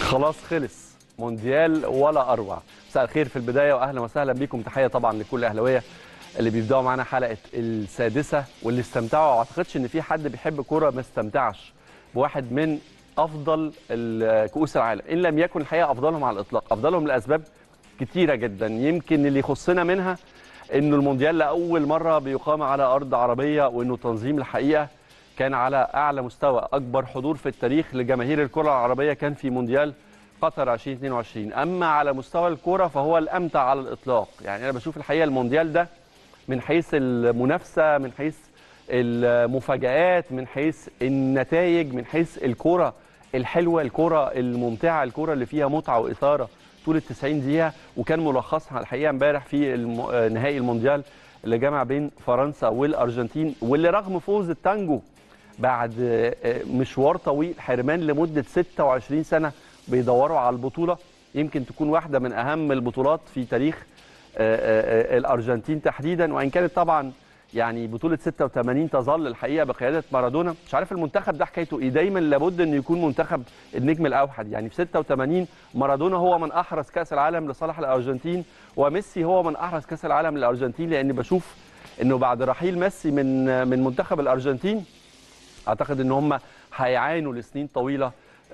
خلاص خلص مونديال ولا اروع مساء الخير في البدايه واهلا وسهلا بكم تحيه طبعا لكل اهلاويه اللي بيبداوا معانا حلقه السادسه واللي استمتعوا ما اعتقدش ان في حد بيحب كوره ما استمتعش بواحد من افضل ال- كؤوس العالم ان لم يكن الحقيقه افضلهم على الاطلاق افضلهم لاسباب كتيره جدا يمكن اللي يخصنا منها انه المونديال لاول مره بيقام على ارض عربيه وانه تنظيم الحقيقه كان على اعلى مستوى اكبر حضور في التاريخ لجماهير الكره العربيه كان في مونديال قطر 2022 اما على مستوى الكوره فهو الامتع على الاطلاق يعني انا بشوف الحقيقه المونديال ده من حيث المنافسه من حيث المفاجآت من حيث النتائج من حيث الكرة الحلوة الكرة الممتعة الكرة اللي فيها متعة وإثارة طول ال 90 دقيقة وكان ملخصها الحقيقة امبارح في الم... نهائي المونديال اللي جمع بين فرنسا والأرجنتين واللي رغم فوز التانجو بعد مشوار طويل حرمان لمدة 26 سنة بيدوروا على البطولة يمكن تكون واحدة من أهم البطولات في تاريخ الأرجنتين تحديدا وإن كانت طبعا يعني بطوله 86 تظل الحقيقه بقياده مارادونا مش عارف المنتخب ده حكايته ايه دايما لابد انه يكون منتخب النجم الاوحد يعني في 86 مارادونا هو من احرز كاس العالم لصالح الارجنتين وميسي هو من احرز كاس العالم للارجنتين لان بشوف انه بعد رحيل ميسي من من منتخب الارجنتين اعتقد ان هم هيعانوا لسنين طويله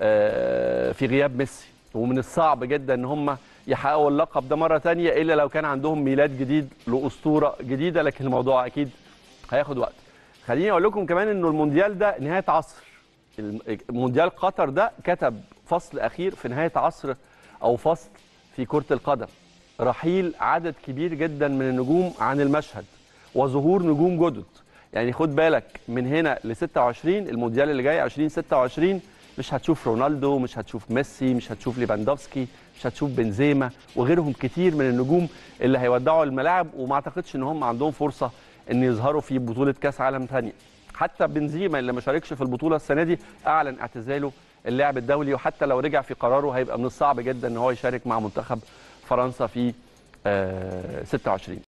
في غياب ميسي ومن الصعب جدا ان هم يحققوا اللقب ده مره ثانيه الا لو كان عندهم ميلاد جديد لاسطوره جديده لكن الموضوع اكيد هياخد وقت. خليني اقول لكم كمان انه المونديال ده نهايه عصر. مونديال قطر ده كتب فصل اخير في نهايه عصر او فصل في كره القدم. رحيل عدد كبير جدا من النجوم عن المشهد وظهور نجوم جدد. يعني خد بالك من هنا ل 26 المونديال اللي جاي 2026 مش هتشوف رونالدو مش هتشوف ميسي مش هتشوف ليفاندوفسكي مش هتشوف بنزيما وغيرهم كتير من النجوم اللي هيودعوا الملاعب وما اعتقدش ان هم عندهم فرصه ان يظهروا في بطوله كاس عالم ثانيه حتى بنزيما اللي ما شاركش في البطوله السنه دي اعلن اعتزاله اللعب الدولي وحتى لو رجع في قراره هيبقى من الصعب جدا ان هو يشارك مع منتخب فرنسا في 26